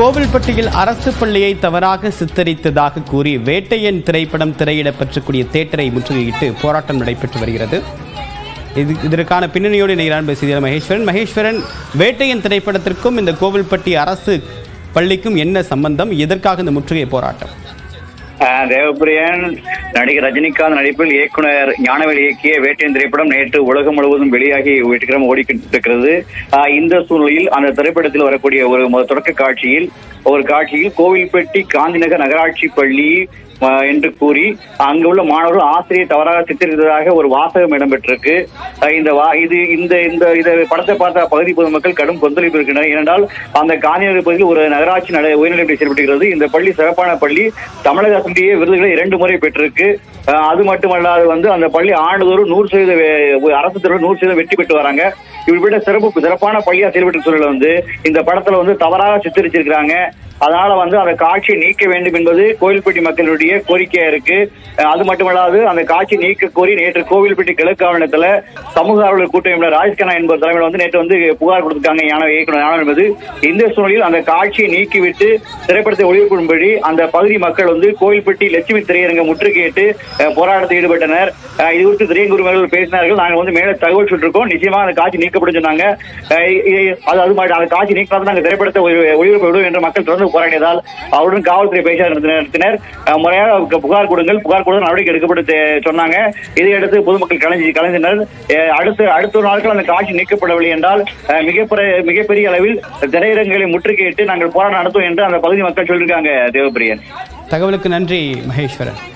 கோவில்பட்டியில் அரசு பள்ளியை தவறாக சித்தரித்ததாக கூறி வேட்டையன் திரைப்படம் திரையிடப்பெற்றக்கூடிய தேட்டரை முற்றுகையிட்டு போராட்டம் நடைபெற்று வருகிறது இது இதற்கான பின்னணியோடு இணைகிறான் பேசுகிறார் மகேஸ்வரன் மகேஸ்வரன் வேட்டையன் திரைப்படத்திற்கும் இந்த கோவில்பட்டி அரசு பள்ளிக்கும் என்ன சம்பந்தம் எதற்காக இந்த முற்றுகை போராட்டம் ஆஹ் தேவப்பிரியன் நடிகர் ரஜினிகாந்த் நடிப்பில் இயக்குனர் ஞானவேல் இயக்கிய வேட்டையன் திரைப்படம் நேற்று உலகம் முழுவதும் வெளியாகி வெற்றிகரம் ஓடிக்கிட்டிருக்கிறது ஆஹ் இந்த சூழ்நிலையில் அந்த திரைப்படத்தில் வரக்கூடிய ஒரு மொ- தொடக்க காட்சியில் ஒரு காட்சியில் கோவில்பட்டி காந்திநகர் நகராட்சி பள்ளி ஆஹ் என்று கூறி அங்கு உள்ள மாணவர்கள் ஆசிரியர் தவறாக சித்தரித்ததாக ஒரு வாசகம் இடம்பெற்றிருக்கு ஆஹ் இந்த வா இது இந்த இந்த இத படத்தை பார்த்த பகுதி பொதுமக்கள் கடும் கொந்தளிப்பு இருக்கின்றனர் ஏனென்றால் அந்த காந்திநகர் பகுதியில் ஒரு நகராட்சி நட உயர்நிலைப்பள்ளி செயல்படுகிறது இந்த பள்ளி சிறப்பான பள்ளி தமிழக அரசுடைய விருதுகளை இரண்டு முறை பெற்றிருக்கு ஆஹ் அது மட்டுமல்லாது வந்து அந்த பள்ளி ஆண்டுதோறும் நூறு சதவீத வே- அரசு தேர்வு நூறு சதவீதம் வெற்றி பெற்று வராங்க இப்படிப்பட்ட சிறப்பு சிறப்பான பள்ளியா செயல்பட்டு சூழல வந்து இந்த படத்துல வந்து தவறாக சித்தரிச்சிருக்கிறாங்க அதனால வந்து அந்த காட்சியை நீக்க வேண்டும் என்பது கோவில்பட்டி மக்களுடைய கோரிக்கையா இருக்கு அஹ் அது மட்டுமல்லாது அந்த காட்சி நீக்க கோரி நேற்று கோவில்பட்டி கிழக்கு ஆவணத்துல சமூக ஆர்வலர் கூட்டமைப்பினர் ராஜ்கண்ணா என்பவர் தலைமையில் வந்து நேற்று வந்து புகார் கொடுத்திருக்காங்க ஞான இயக்குனர் ஞானம் என்பது இந்த சூழ்நிலையில் அந்த காட்சியை நீக்கிவிட்டு திரைப்படத்தை ஒளிபரப்பும்படி அந்த பகுதி மக்கள் வந்து கோவில்பட்டி லட்சுமி திரையரங்க முற்றுகையிட்டு அஹ், போராட்டத்தில் ஈடுபட்டனர் அஹ், இது குறித்து திரையங்குருவர்கள் பேசினார்கள் நாங்கள் வந்து மேலே தகவல் சொல்லிருக்கோம் நிச்சயமா அந்த காட்சி நீக்கப்படும் சொன்னாங்க அஹ், இ- அது அது மாதிரி அந்த காட்சி நீக்காத நாங்கள் திரைப்படத்தை ஒளி- ஒளிபரப்ப விடுவோம் என்று மக்கள் தொடர்ந்து போராடியதால் அவருடன் காவல்துறை பேச நடத்தினர் அஹ், முறையாக புகார் கொடுங்கள் புகார் கொடுத்து நடவடிக்கை எடுக்கப்பட்டு தே- சொன்னாங்க இதையடுத்து பொதுமக்கள் கலைஞ்சி கலைந்தனர் அஹ், அடுத்த அடுத்த ஒரு நாட்கள் அந்த காட்சி நீக்கப்படவில்லை என்றால் அஹ், மிகப்பெரிய மிகப்பெரிய அளவில் திரையரங்களை முற்றுகையிட்டு நாங்கள் போராட்டம் நடத்துவோம் என்று அந்த பகுதி மக்கள் சொல்லியிருக்காங்க தேவப்பிரியன் தகவலுக்கு நன்றி மகேஸ்வரன்